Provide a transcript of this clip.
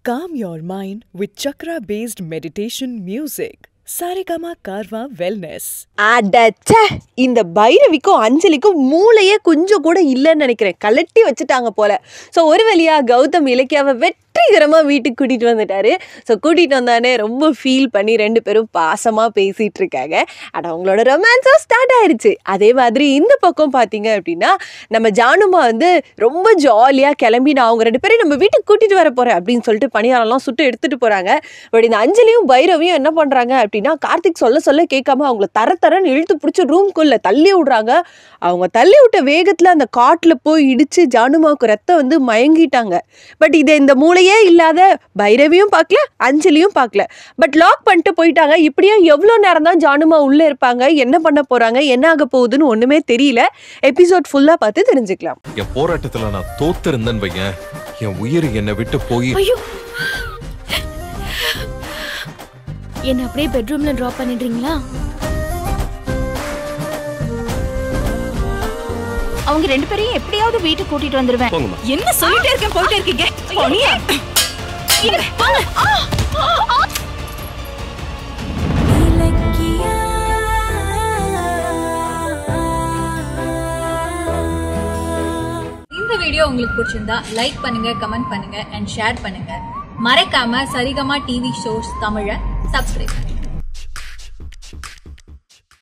Calm your mind with chakra based meditation music. Saregama Karwa Wellness. அடச்சே இந்த பைரவிக்கும் அஞ்சலிக்கும் மூளையே கொஞ்சம் கூட இல்லைன்னு நினைக்கிறேன் கலட்டி வச்சுட்டாங்க போல ஸோ ஒரு வழியா கௌதம் இலக்கியாவை வெற்றிகரமாக வீட்டுக்கு கூட்டிகிட்டு வந்துட்டாரு ஸோ கூட்டிகிட்டு வந்தானே ரொம்ப ஃபீல் பண்ணி ரெண்டு பேரும் பாசமாக பேசிகிட்டு இருக்காங்க அட அவங்களோட ரொமான்ஸும் ஸ்டார்ட் ஆயிருச்சு அதே மாதிரி இந்த பக்கம் பார்த்தீங்க அப்படின்னா நம்ம ஜானுமா வந்து ரொம்ப ஜாலியாக கிளம்பி நான் அவங்க ரெண்டு பேரையும் நம்ம வீட்டுக்கு கூட்டிகிட்டு வர போகிறேன் அப்படின்னு சொல்லிட்டு பணியாரெல்லாம் சுட்டு எடுத்துகிட்டு போகிறாங்க பட் இந்த அஞ்சலியும் பைரவியும் என்ன பண்ணுறாங்க அப்படின்னா கார்த்திக் சொல்ல சொல்ல கேட்காம அவங்கள தர தரன்னு இழுத்து பிடிச்சி ரூம்குள்ளே தள்ளி விடுறாங்க அவங்க தள்ளி விட்ட வேகத்தில் அந்த காட்டில் போய் இடித்து ஜானுமாவுக்கு ரத்தம் வந்து மயங்கிட்டாங்க பட் இதை இந்த மூளையே இல்லாத பைரவியும் பார்க்கல அஞ்சலியும் பார்க்கல பட் லாக் பண்ணிட்டு போயிட்டாங்க இப்படியே எவ்வளோ நேரம் தான் ஜானுமா உள்ளே இருப்பாங்க என்ன பண்ண போகிறாங்க என்ன ஆக போகுதுன்னு ஒன்றுமே தெரியல எபிசோட் ஃபுல்லாக பார்த்து தெரிஞ்சுக்கலாம் என் போராட்டத்துல நான் தோத்து இருந்தேன்னு வையேன் என் உயிர் என்னை விட்டு போய் ஐயோ என்ன அப்படியே பெட்ரூம்ல டிராப் பண்ணிடுறீங்களா அவங்க ரெண்டு பேரையும் எப்படியாவது வீட்டுக்கு கூட்டிட்டு வந்துருவேன் போங்கம்மா என்ன சொல்லிட்டே இருக்கேன் போயிட்டே இருக்கீங்க போனியா? இங்க, வாங்க. ஆ, ஆ, ஆ. இந்த வீடியோ உங்களுக்கு பிடிச்சிருந்தா லைக் பண்ணுங்க கமெண்ட் பண்ணுங்க அண்ட் ஷேர் பண்ணுங்க மறக்காம சரிகமா டிவி ஷோஸ் தமிழை சப்ஸ்கிரைப்